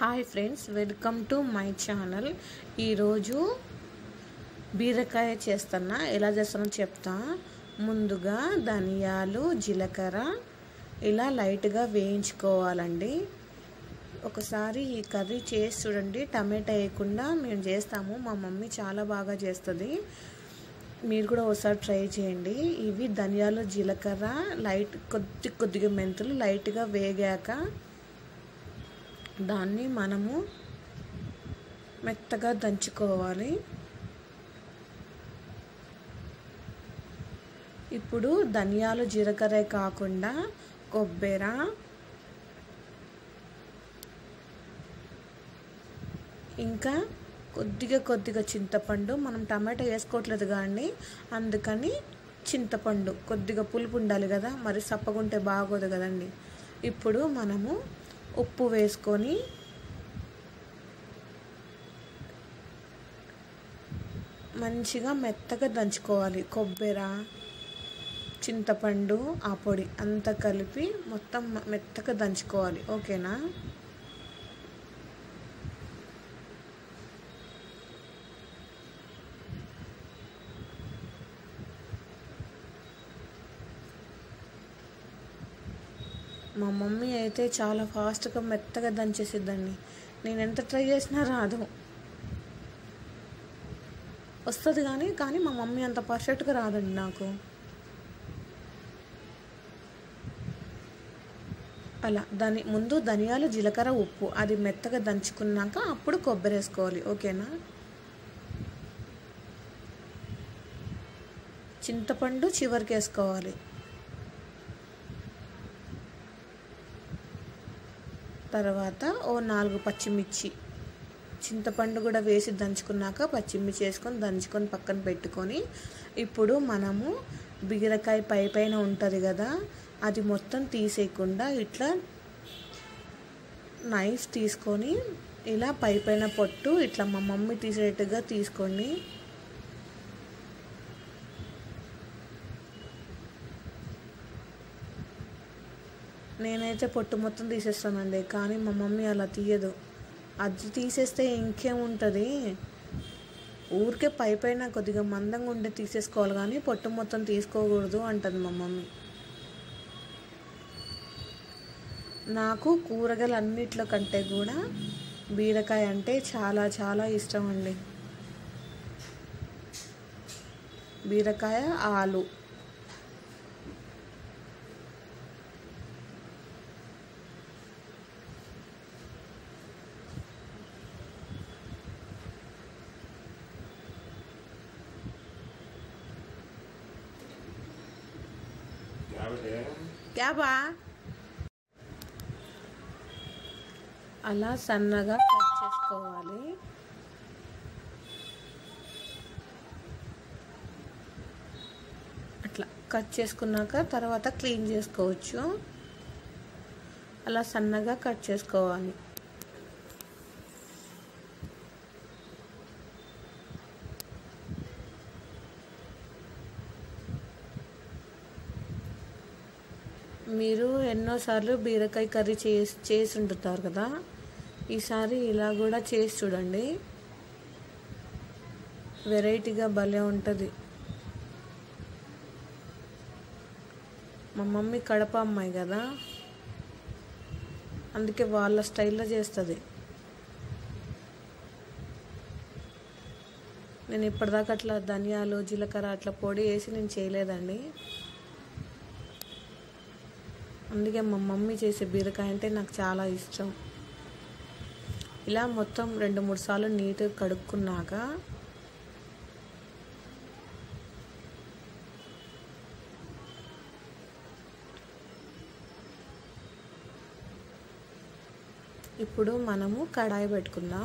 hi friends welcome to my channel ఈరోజు బీరకాయ చేస్తున్నా ఎలా చేస్తానో చెప్తా ముందుగా ధనియాలు జీలకర్ర ఇలా లైట్గా వేయించుకోవాలండి ఒకసారి ఈ కర్రీ చేసి చూడండి టమాటా వేయకుండా మేము చేస్తాము మా మమ్మీ చాలా బాగా చేస్తుంది మీరు కూడా ఒకసారి ట్రై చేయండి ఇవి ధనియాలు జీలకర్ర లైట్ కొద్ది కొద్దిగా మెంతులు లైట్గా వేగాక దాన్ని మనము మెత్తగా దంచుకోవాలి ఇప్పుడు ధనియాలు జీలకర్ర కాకుండా కొబ్బెర ఇంకా కొద్దిగా కొద్దిగా చింతపండు మనం టమాటా వేసుకోవట్లేదు కానీ అందుకని చింతపండు కొద్దిగా పులుపు ఉండాలి కదా మరి సప్పగుంటే బాగోదు కదండి ఇప్పుడు మనము ఉప్పు వేసుకొని మంచిగా మెత్తగా దంచుకోవాలి కొబ్బెర చింతపండు ఆ పొడి అంతా కలిపి మొత్తం మెత్తగా దంచుకోవాలి ఓకేనా మా మమ్మీ అయితే చాలా ఫాస్ట్గా మెత్తగా దంచేసిద్దండి నేను ఎంత ట్రై చేసినా రాదు వస్తుంది కానీ కానీ మా మమ్మీ అంత పర్ఫెక్ట్గా రాదండి నాకు అలా దాని ముందు ధనియాలు జీలకర్ర ఉప్పు అది మెత్తగా దంచుకున్నాక అప్పుడు కొబ్బరి వేసుకోవాలి ఓకేనా చింతపండు చివరికి వేసుకోవాలి తర్వాత ఓ నాలుగు పచ్చిమిర్చి చింతపండు కూడా వేసి దంచుకున్నాక పచ్చిమిర్చి వేసుకొని దంచుకొని పక్కన పెట్టుకొని ఇప్పుడు మనము బీరకాయ పై పైన ఉంటుంది కదా అది మొత్తం తీసేయకుండా ఇట్లా నైఫ్ తీసుకొని ఇలా పై పైన పొట్టు ఇట్లా మా మమ్మీ తీసేట్టుగా తీసుకోండి నేనైతే పొట్టు మొత్తం తీసేస్తానండి కానీ మా మమ్మీ అలా తీయదు అది తీసేస్తే ఇంకేముంటుంది ఊరికే పై పైన కొద్దిగా మందంగా ఉండే తీసేసుకోవాలి కానీ పొట్టు మొత్తం తీసుకోకూడదు అంటుంది మా మమ్మీ నాకు కూరగాయలు అన్నిట్లో కంటే కూడా బీరకాయ అంటే చాలా చాలా ఇష్టం అండి బీరకాయ ఆలు క్యాబా అలా సన్నగా కట్ చేసుకోవాలి అట్లా కట్ చేసుకున్నాక తర్వాత క్లీన్ చేసుకోవచ్చు అలా సన్నగా కట్ చేసుకోవాలి మీరు ఎన్నోసార్లు బీరకాయ కర్రీ చేసి చేసి ఉంటున్నారు కదా ఈసారి ఇలా కూడా చేసి చూడండి వెరైటీగా భలే ఉంటుంది మా మమ్మీ కడప అమ్మాయి కదా అందుకే వాళ్ళ స్టైల్లో చేస్తుంది నేను ఇప్పటిదాకా అట్లా ధనియాలు జీలకర్ర అట్లా పొడి వేసి నేను చేయలేదండి అందుకే మా మమ్మీ చేసే బీరకాయ అంటే నాకు చాలా ఇష్టం ఇలా మొత్తం రెండు మూడు సార్లు నీట్గా కడుక్కున్నాక ఇప్పుడు మనము కడాయి పెట్టుకుందాం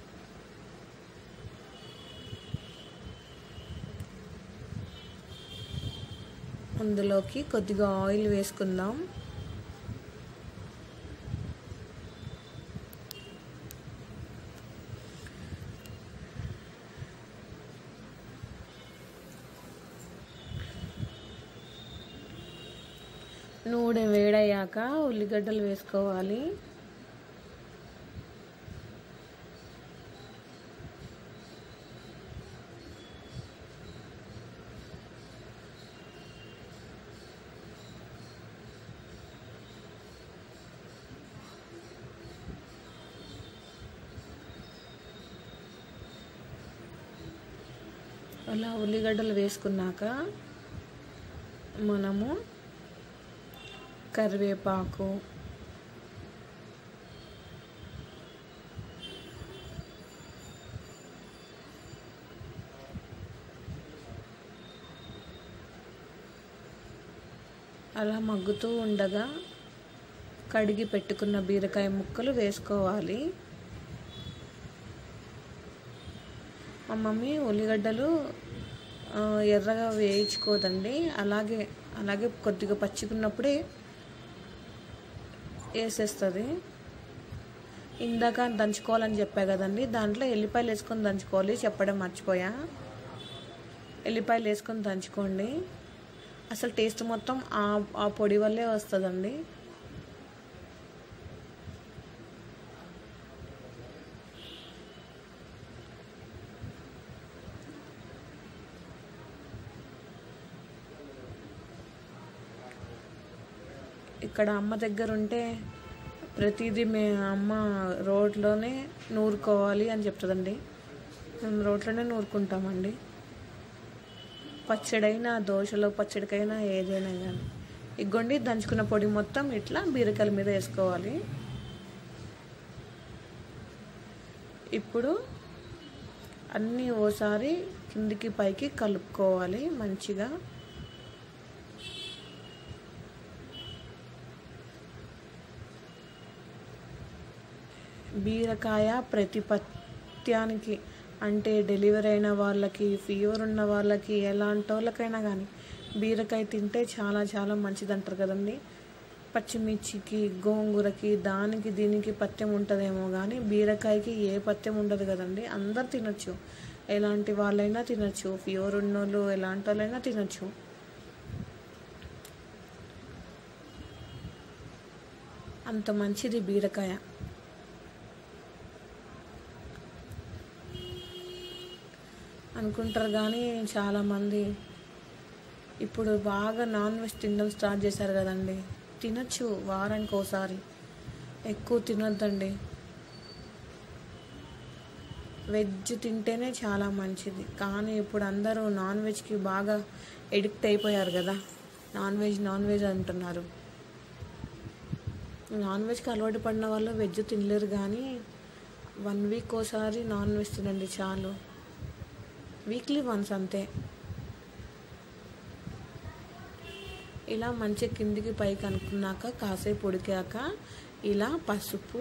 అందులోకి కొద్దిగా ఆయిల్ వేసుకుందాం నూనె వేడయ్యాక ఉల్లిగడ్డలు వేసుకోవాలి అలా ఉల్లిగడ్డలు వేసుకున్నాక మనము కరివేపాకు అలా మగ్గుతూ ఉండగా కడిగి పెట్టుకున్న బీరకాయ ముక్కలు వేసుకోవాలి మా మమ్మీ ఉల్లిగడ్డలు ఆ, ఎర్రగా వేయించుకోదండి అలాగే అలాగే కొద్దిగా పచ్చిగున్నప్పుడే వేసేస్తుంది ఇందాక దంచుకోవాలని చెప్పా కదండి దాంట్లో ఎల్లిపాయలు వేసుకొని దంచుకోవాలి చెప్పడం మర్చిపోయా ఎల్లిపాయలు వేసుకొని దంచుకోండి అసలు టేస్ట్ మొత్తం ఆ ఆ పొడి వల్లే వస్తుందండి ఇక్కడ అమ్మ దగ్గర ఉంటే ప్రతిదీ మే అమ్మ రోడ్లోనే నూరుకోవాలి అని చెప్తుందండి మేము రోడ్లోనే నూరుకుంటామండి పచ్చడైనా దోశలో పచ్చడికైనా ఏదైనా కానీ ఇగ్గొండి దంచుకున్న పొడి మొత్తం ఇట్లా బీరకాయల మీద వేసుకోవాలి ఇప్పుడు అన్నీ ఓసారి కిందికి పైకి కలుపుకోవాలి మంచిగా బీరకాయ ప్రతిపత్యానికి అంటే డెలివరీ అయిన వాళ్ళకి ఫీవర్ ఉన్న వాళ్ళకి ఎలాంటి వాళ్ళకైనా కానీ బీరకాయ తింటే చాలా చాలా మంచిది అంటారు కదండి పచ్చిమిర్చికి గోంగూరకి దానికి దీనికి పత్యం ఉంటుందేమో కానీ బీరకాయకి ఏ పత్యం ఉండదు కదండి అందరు తినొచ్చు ఎలాంటి వాళ్ళైనా తినొచ్చు ఫీవర్ ఉన్నోళ్ళు ఎలాంటి వాళ్ళైనా తినొచ్చు అంత మంచిది బీరకాయ అనుకుంటారు కానీ చాలామంది ఇప్పుడు బాగా నాన్ వెజ్ తినడం స్టార్ట్ చేశారు కదండి తినచ్చు వారానికి ఒకసారి ఎక్కువ తినొద్దండి వెజ్ తింటేనే చాలా మంచిది కానీ ఇప్పుడు అందరూ నాన్ వెజ్కి బాగా ఎడిక్ట్ అయిపోయారు కదా నాన్ వెజ్ నాన్ వెజ్ అంటున్నారు నాన్ వెజ్కి అలవాటు పడిన వాళ్ళు వెజ్ తినలేరు కానీ వన్ వీక్ ఒకసారి నాన్ వెజ్ తినండి చాలు వీక్లీ వన్స్ అంతే ఇలా మంచి కిందికి పైకి అనుకున్నాక కాసేపు ఉడికాక ఇలా పసుపు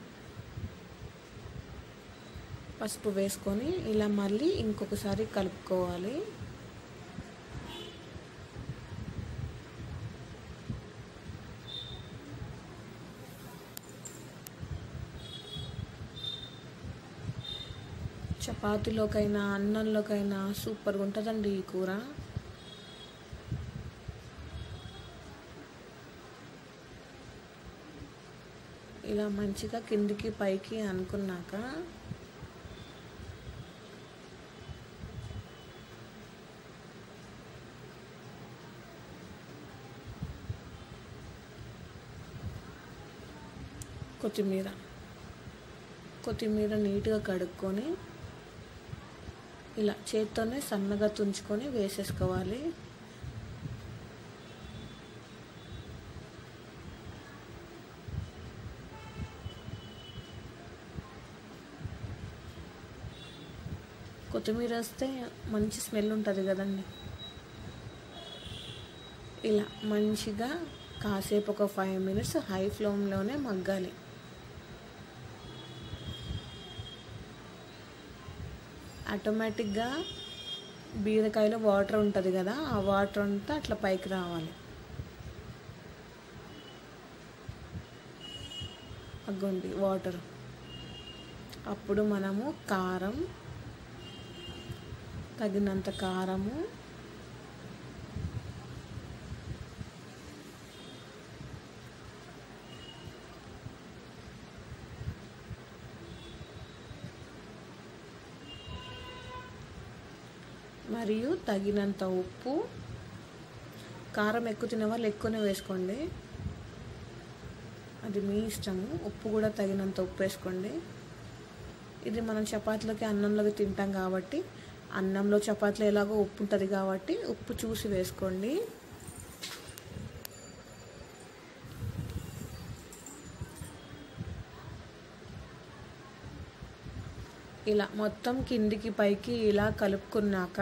పసుపు వేసుకొని ఇలా మళ్ళీ ఇంకొకసారి కలుపుకోవాలి చపాతీలోకైనా అన్నంలోకైనా సూపర్గా ఉంటుందండి ఈ కూర ఇలా మంచిగా కిందికి పైకి అనుకున్నాక కొత్తిమీర కొత్తిమీర నీట్గా కడుక్కొని ఇలా చేత్తోనే సన్నగా తుంచుకొని వేసేసుకోవాలి కొత్తిమీర వస్తే మంచి స్మెల్ ఉంటుంది కదండి ఇలా మంచిగా కాసేపు ఒక ఫైవ్ మినిట్స్ హై ఫ్లేమ్లోనే మగ్గాలి ఆటోమేటిక్గా బీరకాయలో వాటర్ ఉంటుంది కదా ఆ వాటర్ అంతా అట్లా పైకి రావాలి అగ్గోండి వాటర్ అప్పుడు మనము కారం తగినంత కారము మరియు తగినంత ఉప్పు కారం ఎక్కువ తినే వాళ్ళు ఎక్కువనే వేసుకోండి అది మీ ఇష్టము ఉప్పు కూడా తగినంత ఉప్పు వేసుకోండి ఇది మనం చపాతీలోకి అన్నంలోకి తింటాం కాబట్టి అన్నంలో చపాతీలో ఎలాగో ఉప్పు ఉంటుంది కాబట్టి ఉప్పు చూసి వేసుకోండి ఇలా మొత్తం కిందికి పైకి ఇలా కలుపుకున్నాక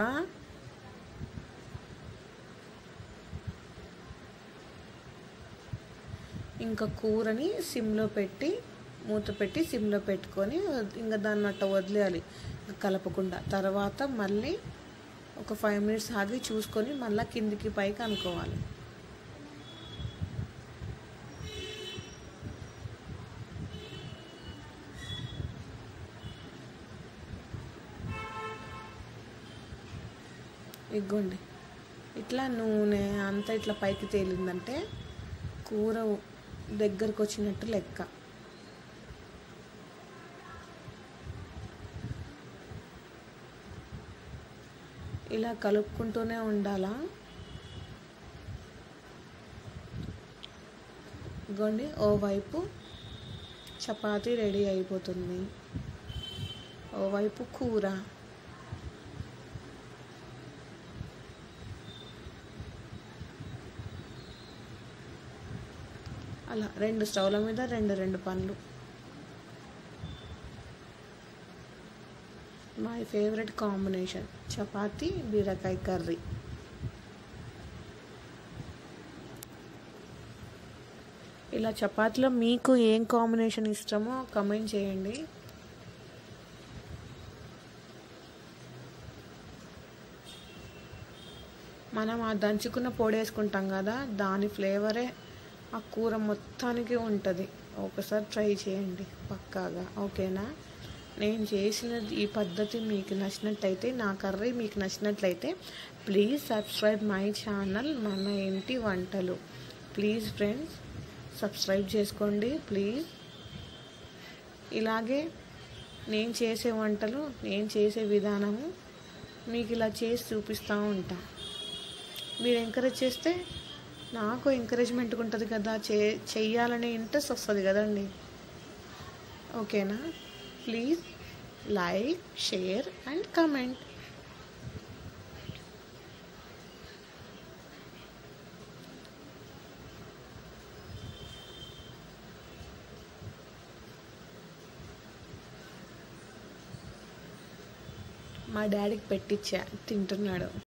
ఇంకా కూరని సిమ్లో పెట్టి మూత పెట్టి సిమ్లో పెట్టుకొని ఇంకా దాన్ని అట్ట వదిలేయాలి కలపకుండా తర్వాత మళ్ళీ ఒక ఫైవ్ మినిట్స్ ఆగి చూసుకొని మళ్ళీ కిందికి పైకి అనుకోవాలి ఇగ్గోండి ఇట్లా నూనె అంతా ఇట్లా పైకి తేలిందంటే కూర దగ్గరకు వచ్చినట్టు లెక్క ఇలా కలుపుకుంటూనే ఉండాలా ఇగోండి ఓవైపు చపాతీ రెడీ అయిపోతుంది ఓవైపు కూర అలా రెండు స్టవ్ల మీద రెండు రెండు పనులు మై ఫేవరెట్ కాంబినేషన్ చపాతీ బీరకాయ కర్రీ ఇలా చపాతీలో మీకు ఏం కాంబినేషన్ ఇష్టమో కమెంట్ చేయండి మనం ఆ దంచుకున్న పొడి వేసుకుంటాం కదా దాని ఫ్లేవరే ఆ కూర మొత్తానికి ఉంటుంది ఒకసారి ట్రై చేయండి పక్కాగా ఓకేనా నేను చేసిన ఈ పద్ధతి మీకు నచ్చినట్లయితే నా కర్రీ మీకు నచ్చినట్లయితే ప్లీజ్ సబ్స్క్రైబ్ మై ఛానల్ మన ఇంటి వంటలు ప్లీజ్ ఫ్రెండ్స్ సబ్స్క్రైబ్ చేసుకోండి ప్లీజ్ ఇలాగే నేను చేసే వంటలు నేను చేసే విధానము మీకు ఇలా చేసి చూపిస్తూ ఉంటా మీరు ఎంకరేజ్ చేస్తే నాకు ఎంకరేజ్మెంట్గా ఉంటుంది కదా చే చెయ్యాలనే ఇంట్రెస్ట్ వస్తుంది కదండి ఓకేనా please like share and comment మా డాడీకి పెట్టించా తింటున్నాడు